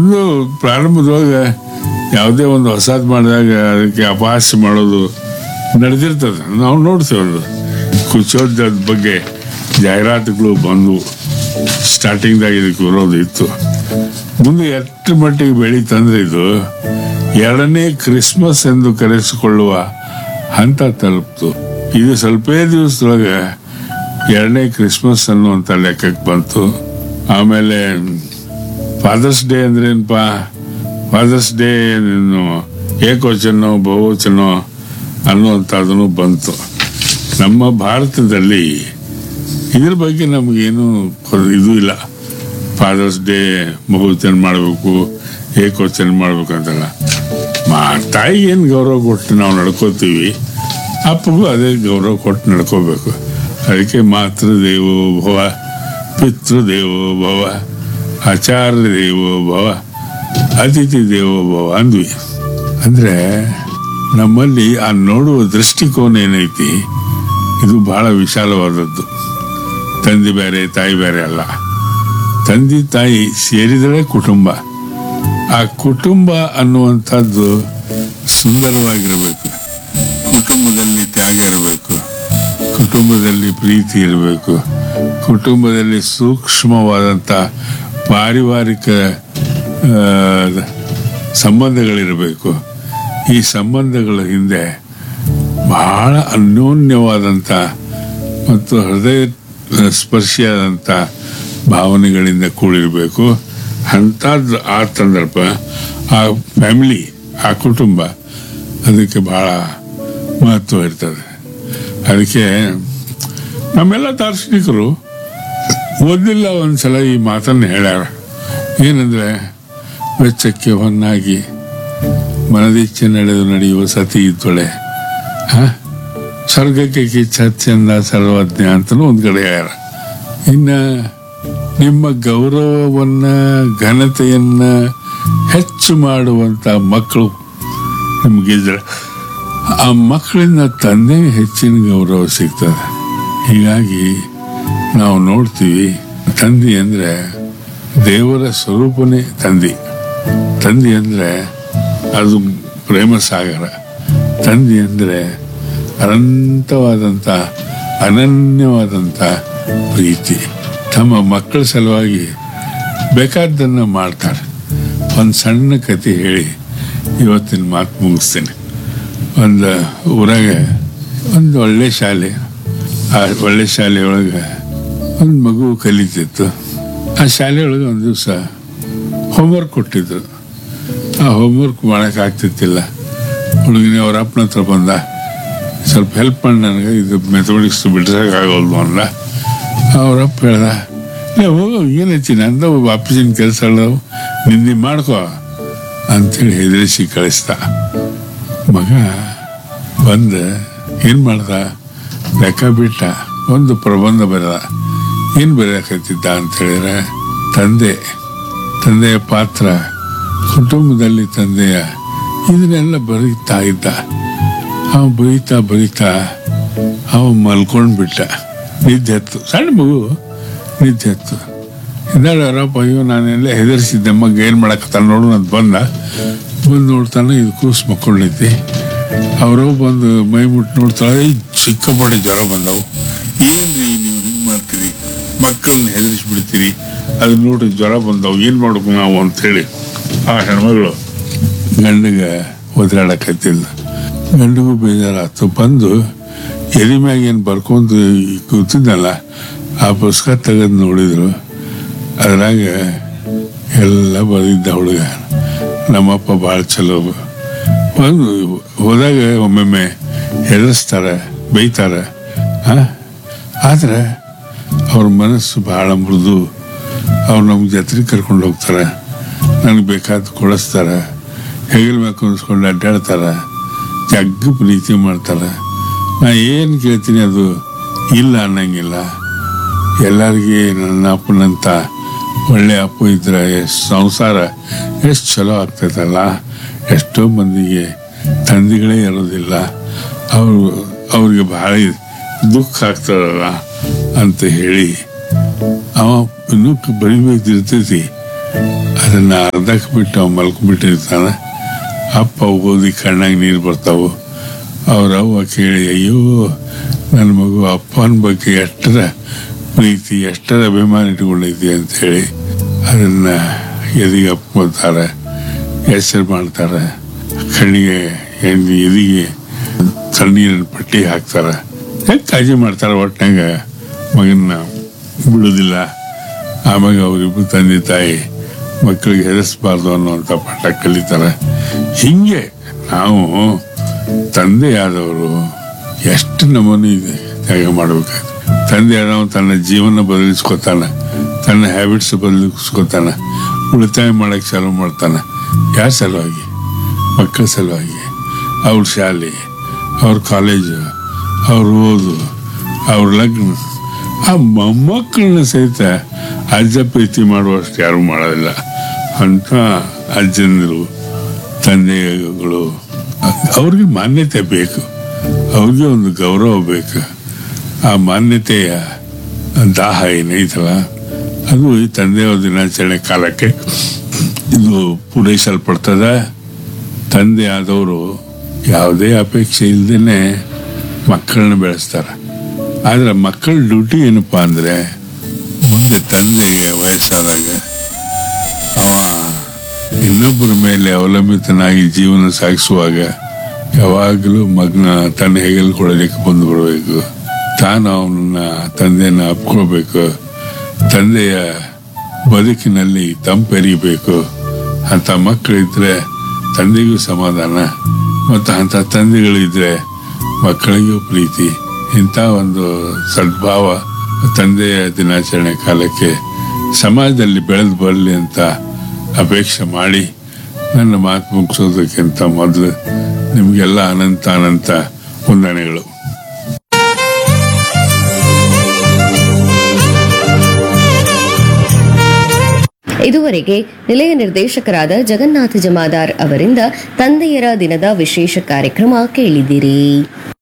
ಒಂದು ಪ್ರಾರಂಭದೊಳಗೆ ಯಾವುದೇ ಒಂದು ಹೊಸದು ಮಾಡಿದಾಗ ಅದಕ್ಕೆ ಅಪಹಾಸ್ಯ ಮಾಡೋದು ನಡೆದಿರ್ತದೆ ನಾವು ನೋಡ್ತೇವೆ ಅದು ಕುಚೋದ್ಯದ ಬಗ್ಗೆ ಜಾಹೀರಾತುಗಳು ಬಂದು ಸ್ಟಾರ್ಟಿಂಗ್ದಾಗ ಇದಕ್ಕೆ ವಿರೋಧ ಇತ್ತು ಮುಂದೆ ಎಷ್ಟು ಮಟ್ಟಿಗೆ ಬೆಳೀತಂದ್ರೆ ಇದು ಎರಡನೇ ಕ್ರಿಸ್ಮಸ್ ಎಂದು ಕರೆಸಿಕೊಳ್ಳುವ ಹಂತ ತಲುಪ್ತು ಇದು ಸ್ವಲ್ಪೇ ದಿವಸದೊಳಗೆ ಎರಡನೇ ಕ್ರಿಸ್ಮಸ್ ಅನ್ನುವಂಥ ಲೆಕ್ಕಕ್ಕೆ ಬಂತು ಆಮೇಲೆ ಫಾದರ್ಸ್ ಡೇ ಅಂದ್ರೆ ಏನಪ್ಪ ಫಾದರ್ಸ್ ಡೇ ಏಕವಚನೋ ಬಹುವಚನೋ ಅನ್ನುವಂಥದ್ದನ್ನು ಬಂತು ನಮ್ಮ ಭಾರತದಲ್ಲಿ ಇದ್ರ ಬಗ್ಗೆ ನಮಗೇನು ಕೊರ- ಇದು ಇಲ್ಲ ಫಾದರ್ಸ್ ಡೇ ಬಹುವಚನ ಮಾಡಬೇಕು ಏಕವಚನ ಮಾಡ್ಬೇಕು ಅಂತಲ್ಲ ಮಾ ತಾಯಿಗೆ ಏನು ಗೌರವ ಕೊಟ್ಟು ನಾವು ನಡ್ಕೋತೀವಿ ಅಪ್ಪಗೂ ಅದೇ ಗೌರವ ಕೊಟ್ಟು ನಡ್ಕೋಬೇಕು ಅದಕ್ಕೆ ಮಾತೃದೇವೋ ಭವ ಪಿತೃದೇವೋ ಭವ ಆಚಾರ್ಯ ದೇವೋ ಭವ ಅತಿಥಿ ದೇವೋ ಭವ ಅಂದ್ವಿ ಅಂದ್ರೆ ನಮ್ಮಲ್ಲಿ ಆ ನೋಡುವ ದೃಷ್ಟಿಕೋನ ಏನೈತಿ ಇದು ಬಹಳ ವಿಶಾಲವಾದದ್ದು ತಂದೆ ಬೇರೆ ತಾಯಿ ಬೇರೆ ಅಲ್ಲ ತಂದೆ ತಾಯಿ ಸೇರಿದರೆ ಕುಟುಂಬ ಆ ಕುಟುಂಬ ಅನ್ನುವಂಥದ್ದು ಸುಂದರವಾಗಿರಬೇಕು ಕುಟುಂಬದಲ್ಲಿ ತ್ಯಾಗ ಇರಬೇಕು ಕುಟುಂಬದಲ್ಲಿ ಪ್ರೀತಿ ಇರಬೇಕು ಕುಟುಂಬದಲ್ಲಿ ಸೂಕ್ಷ್ಮವಾದಂಥ ಪಾರಿವಾರಿಕ ಆ, ಸಂಬಂಧಗಳಿರಬೇಕು ಈ ಸಂಬಂಧಗಳ ಹಿಂದೆ ಬಹಳ ಅನ್ಯೋನ್ಯವಾದಂಥ ಮತ್ತು ಹೃದಯ ಸ್ಪರ್ಶಿಯಾದಂಥ ಭಾವನೆಗಳಿಂದ ಕೂಡಿರಬೇಕು ಅಂಥದ್ದು ಆ ಸಂದರ್ಭ ಆ ಫ್ಯಾಮಿಲಿ ಆ ಕುಟುಂಬ ಅದಕ್ಕೆ ಬಹಳ ಮಹತ್ವ ಇರ್ತದೆ ಅದಕ್ಕೆ ನಮ್ಮೆಲ್ಲ ದಾರ್ಶನಿಕರು ಓದಿಲ್ಲ ಒಂದ್ಸಲ ಈ ಮಾತನ್ನು ಹೇಳ್ಯಾರ ಏನಂದ್ರೆ ವೆಚ್ಚಕ್ಕೆ ಹೊನ್ನಾಗಿ ಮನದಿಚ್ಛೆ ನಡೆದು ನಡೆಯುವ ಸತಿ ಇದ್ದೊಳೆ ಹ ಸ್ವರ್ಗಕ್ಕೆ ಕಿಚ್ಚ ಚಂದ ಸರ್ವಜ್ಞ ಅಂತಲೂ ಒಂದು ಕಡೆ ಹೇಳ್ಯಾರ ಇನ್ನ ನಿಮ್ಮ ಗೌರವವನ್ನ ಘನತೆಯನ್ನ ಹೆಚ್ಚು ಮಾಡುವಂತ ಮಕ್ಕಳು ನಿಮಗಿದ್ರೆ ಆ ಮಕ್ಕಳಿಂದ ತಂದೆಗೆ ಹೆಚ್ಚಿನ ಗೌರವ ಸಿಗ್ತದೆ ಹೀಗಾಗಿ ನಾವು ನೋಡ್ತೀವಿ ತಂದೆ ಅಂದ್ರೆ ದೇವರ ಸ್ವರೂಪನೇ ತಂದೆ ತಂದೆ ಅಂದ್ರೆ ಅದು ಪ್ರೇಮ ಸಾಗರ ತಂದೆ ಅಂದ್ರೆ ಅನಂತವಾದಂಥ ಅನನ್ಯವಾದಂಥ ಪ್ರೀತಿ ತಮ್ಮ ಮಕ್ಕಳ ಸಲುವಾಗಿ ಬೇಕಾದ್ದನ್ನು ಮಾಡ್ತಾರೆ ಒಂದು ಸಣ್ಣ ಕತೆ ಹೇಳಿ ಇವತ್ತಿನ ಮಾತು ಮುಗಿಸ್ತೇನೆ ಒಂದು ಊರಾಗ ಒಂದು ಒಳ್ಳೆ ಶಾಲೆ ಆ ಒಳ್ಳೆ ಶಾಲೆಯೊಳಗೆ ಒಂದು ಮಗು ಕಲಿತಿತ್ತು ಆ ಶಾಲೆಯೊಳಗೆ ಒಂದು ದಿವಸ ಹೋಮ್ವರ್ಕ್ ಕೊಟ್ಟಿದ್ರು ಆ ಹೋಮ್ವರ್ಕ್ ಮಾಡಕ್ಕೆ ಆಗ್ತಿತ್ತಿಲ್ಲ ಹುಡುಗಿನ ಅವ್ರ ಅಪ್ಪನ ಹತ್ರ ಬಂದ ಸ್ವಲ್ಪ ಹೆಲ್ಪ್ ಮಾಡಿ ನನಗೆ ಇದು ಮೆಥಮೆಟಿಕ್ಸ್ ಬಿಡ್ಸಕ್ಕೆ ಆಗೋಲ್ದು ಅಂದ ಅವ್ರಪ್ಪ ಹೇಳ್ದ ಏ ಹೋಗು ಏನೈತಿ ನಂದು ಆಫೀಸಿನ ಕೆಲಸ ನಿಂದಿ ಮಾಡ್ಕೋ ಅಂತೇಳಿ ಹೆದರಿಸಿ ಕಳಿಸ್ದ ಮಗ ಬಂದ ಏನ್ ಮಾಡ್ದ ಲೆಕ್ಕ ಬಿಟ್ಟ ಒಂದು ಪ್ರಬಂಧ ಬರೆದ ಏನ್ ಬರೆಯಕತ್ತಿದ್ದ ಅಂತ ಹೇಳಿದ್ರೆ ತಂದೆ ತಂದೆಯ ಪಾತ್ರ ಕುಟುಂಬದಲ್ಲಿ ತಂದೆಯ ಇದನ್ನೆಲ್ಲ ಬರೀತಾ ಇದ್ದ ಅವ ಬರೀತಾ ಬರೀತಾ ಅವ ಮಲ್ಕೊಂಡ್ಬಿಟ್ಟ ನಿದ್ದೆ ಹತ್ತು ಸಣ್ಣ ಮಗು ನಿದ್ದೆ ಹತ್ತು ಇದ್ದಾಳರಪ್ಪ ಅಯ್ಯೋ ನಾನೆಲ್ಲ ಹೆದರ್ಸಿದ್ದೆ ಮಗ ಏನು ಮಾಡಕತ್ತಾನ ನೋಡು ಅಂತ ಬಂದ ಬಂದು ನೋಡ್ತಾನೆ ಇದು ಕೂಸು ಮಕ್ಕೊಂಡೈತಿ ಅವರು ಬಂದು ಮೈ ಮುಟ್ಟು ನೋಡ್ತಾಳೆ "ಏಯ್, ಸಿಕ್ಕಾಪಟ್ಟೆ ಜ್ವರ ಬಂದವು ಏನ್ರಿ ನೀವು ಹಿಂಗೆ ಮಾಡ್ತೀರಿ ಮಕ್ಕಳನ್ನ ಹೆದರಿಸ್ಬಿಡ್ತೀರಿ ಅದು ನೋಡಿ ಜ್ವರ ಬಂದವು ಏನು ಮಾಡ್ಬೇಕು ನಾವು ಅಂತೇಳಿ ಆ ಹೆಣ್ಮಗಳು ಗಂಡಿಗೆ ಒದರಾಡಕತ್ತಿಲ್ಲ ಗಂಡಿಗೂ ಬೇಜಾರಾತು ಬಂದು ಎದೆ ಮ್ಯಾಗ ಏನು ಬರ್ಕೊಂಡು ಕೂತಿದ್ನಲ್ಲ ಆ ಪುಸ್ತಕ ತೆಗೆದು ನೋಡಿದ್ರು ಅದ್ರಾಗ ಎಲ್ಲ ಬರೆದಿದ್ದ ಹುಡುಗ ನಮ್ಮಪ್ಪ ಭಾಳ ಚಲೋ ಒಂದು ಹೋದಾಗ ಒಮ್ಮೊಮ್ಮೆ ಹೆದರ್ಸ್ತಾರೆ ಬೈತಾರೆ ಆ? ಆದ್ರೆ ಅವ್ರ ಮನಸ್ಸು ಬಹಳ ಮೃದು ಅವ್ರು ನಮ್ಗೆ ಜಾತ್ರೆಗೆ ಕರ್ಕೊಂಡು ಹೋಗ್ತಾರೆ ನನಗೆ ಬೇಕಾದ ಕೊಡಿಸ್ತಾರೆ ಹೆಗಲ ಮ್ಯಾಗ ಕುಂದಿಸ್ಕೊಂಡು ಅಡ್ಡಾಡ್ತಾರೆ ಜಗ್ಗ ಪ್ರೀತಿ ಮಾಡ್ತಾರೆ ನಾ ಏನು ಕೇಳ್ತೀನಿ ಅದು ಇಲ್ಲ ಅನ್ನಂಗಿಲ್ಲ ಎಲ್ಲರಿಗೆ ನನ್ನ ಅಪ್ಪನಂತ ಒಳ್ಳೆ ಅಪ್ಪ ಇದ್ರೆ ಎಷ್ಟು ಸಂಸಾರ ಎಷ್ಟು ಚಲೋ ಆಗ್ತೈತಲ್ಲ ಎಷ್ಟೋ ಮಂದಿಗೆ ತಂದೆಗಳೇ ಇರೋದಿಲ್ಲ ಅವರು ಅವ್ರಿಗೆ ಬಹಳ ದುಃಖ ಆಗ್ತದಲ್ಲ ಅಂತ ಹೇಳಿ ಅವ ಇನ್ನೂ ಬರಿಬೇಕಿರ್ತೈತಿ ಅದನ್ನು ಅರ್ಧಕ್ಕೆ ಬಿಟ್ಟು ಅವ್ನು ಮಲ್ಕೊಂಡ್ಬಿಟ್ಟಿರ್ತಾನೆ ಅಪ್ಪ ಓದಿ ಕಣ್ಣಾಗ ನೀರು ಬರ್ತಾವು ಅವ್ರ ಅವ್ವ ಕೇಳಿ ಅಯ್ಯೋ ನನ್ನ ಮಗು ಅಪ್ಪನ ಬಗ್ಗೆ ಎಷ್ಟರ ಪ್ರೀತಿ ಎಷ್ಟರ ಅಭಿಮಾನ ಇಟ್ಕೊಂಡೈತಿ ಅಂತೇಳಿ ಅದನ್ನು ಎದಿಗೆ ಅಪ್ಕೊಳ್ತಾರೆ ಹೆಸರು ಮಾಡ್ತಾರೆ ಕಣ್ಣಿಗೆ ಎಣ್ಣೆ ಎದಿಗೆ ತಣ್ಣೀರಿನ ಪಟ್ಟಿ ಹಾಕ್ತಾರೆ ಹೆಂಗೆ ಕಾಳಜಿ ಮಾಡ್ತಾರೆ ಒಟ್ಟಿನಾಗ ಮಗನ್ನ ಬಿಡೋದಿಲ್ಲ ಆಮ್ಯಾಗ ಅವರಿಬ್ಬರು ತಂದೆ ತಾಯಿ ಮಕ್ಕಳಿಗೆ ಹೆದರ್ಸ್ಬಾರ್ದು ಅನ್ನುವಂಥ ಪಾಠ ಕಲಿತಾರೆ ಹಿಂಗೆ ನಾವು ತಂದೆಯಾದವರು ಎಷ್ಟು ನಮೂನಿ ತ್ಯಾಗ ಮಾಡಬೇಕಾಗುತ್ತೆ ತಂದೆ ಆದವ ತನ್ನ ಜೀವನ ಬದಲಿಸ್ಕೊತಾನೆ ತನ್ನ ಹ್ಯಾಬಿಟ್ಸ್ ಬದಲಿಸ್ಕೊತಾನೆ ಉಳಿತಾಯ ಮಾಡಕ್ಕೆ ಚಾಲು ಮಾಡ್ತಾನೆ ಯಾರ ಸಲುವಾಗಿ ಮಕ್ಕಳ ಸಲುವಾಗಿ ಅವ್ರ ಶಾಲೆ ಅವ್ರ ಕಾಲೇಜು ಅವ್ರ ಓದು ಅವ್ರ ಲಗ್ನ ಆ ಮೊಮ್ಮಕ್ಕಳನ್ನ ಸಹಿತ ಅಜ್ಜ ಪ್ರೀತಿ ಮಾಡುವಷ್ಟು ಯಾರು ಮಾಡೋದಿಲ್ಲ ಅಂತ ಅಜ್ಜಂದಿರು ತಂದೆಗಳು ಅವ್ರಿಗೆ ಮಾನ್ಯತೆ ಬೇಕು ಅವ್ರಿಗೆ ಒಂದು ಗೌರವ ಬೇಕು ಆ ಮಾನ್ಯತೆಯ ದಾಹ ಏನೈತಲ್ಲ ಅದು ಈ ತಂದೆಯ ದಿನಾಚರಣೆ ಕಾಲಕ್ಕೆ ಇದು ಪೂರೈಸಲ್ಪಡ್ತದ ತಂದೆ ಆದವರು ಯಾವುದೇ ಅಪೇಕ್ಷೆ ಇಲ್ಲದೇನೆ ಮಕ್ಕಳನ್ನ ಬೆಳೆಸ್ತಾರೆ ಆದ್ರೆ ಮಕ್ಕಳ ಡ್ಯೂಟಿ ಏನಪ್ಪಾ ಅಂದ್ರೆ ಮುಂದೆ ತಂದೆಗೆ ವಯಸ್ಸಾದಾಗ ಅವ ಇನ್ನೊಬ್ಬರ ಮೇಲೆ ಅವಲಂಬಿತನಾಗಿ ಜೀವನ ಸಾಗಿಸುವಾಗ ಯಾವಾಗಲೂ ಮಗನ ತನ್ನ ಹೆಗಲು ಕೊಡಲಿಕ್ಕೆ ಬಂದು ಬರಬೇಕು ತಾನು ಅವನನ್ನ ತಂದೆಯನ್ನ ಅಪ್ಕೊಳ್ಬೇಕು ತಂದೆಯ ಬದುಕಿನಲ್ಲಿ ತಂಪೆರಿಬೇಕು ಅಂತ ಮಕ್ಕಳಿದ್ರೆ ತಂದೆಗೂ ಸಮಾಧಾನ ಮತ್ತು ಅಂಥ ತಂದೆಗಳಿದ್ರೆ ಮಕ್ಕಳಿಗೂ ಪ್ರೀತಿ ಇಂಥ ಒಂದು ಸದ್ಭಾವ ತಂದೆಯ ದಿನಾಚರಣೆ ಕಾಲಕ್ಕೆ ಸಮಾಜದಲ್ಲಿ ಬೆಳೆದು ಬರಲಿ ಅಂತ ಅಪೇಕ್ಷೆ ಮಾಡಿ ನನ್ನ ಮಾತು ಮುಗಿಸೋದಕ್ಕಿಂತ ಮೊದಲು ನಿಮಗೆಲ್ಲ ಅನಂತ ಅನಂತ ವಂದನೆಗಳು ಇದುವರೆಗೆ ನಿಲಯ ನಿರ್ದೇಶಕರಾದ ಜಗನ್ನಾಥ ಜಮಾದಾರ್ ಅವರಿಂದ ತಂದೆಯರ ದಿನದ ವಿಶೇಷ ಕಾರ್ಯಕ್ರಮ ಕೇಳಿದಿರಿ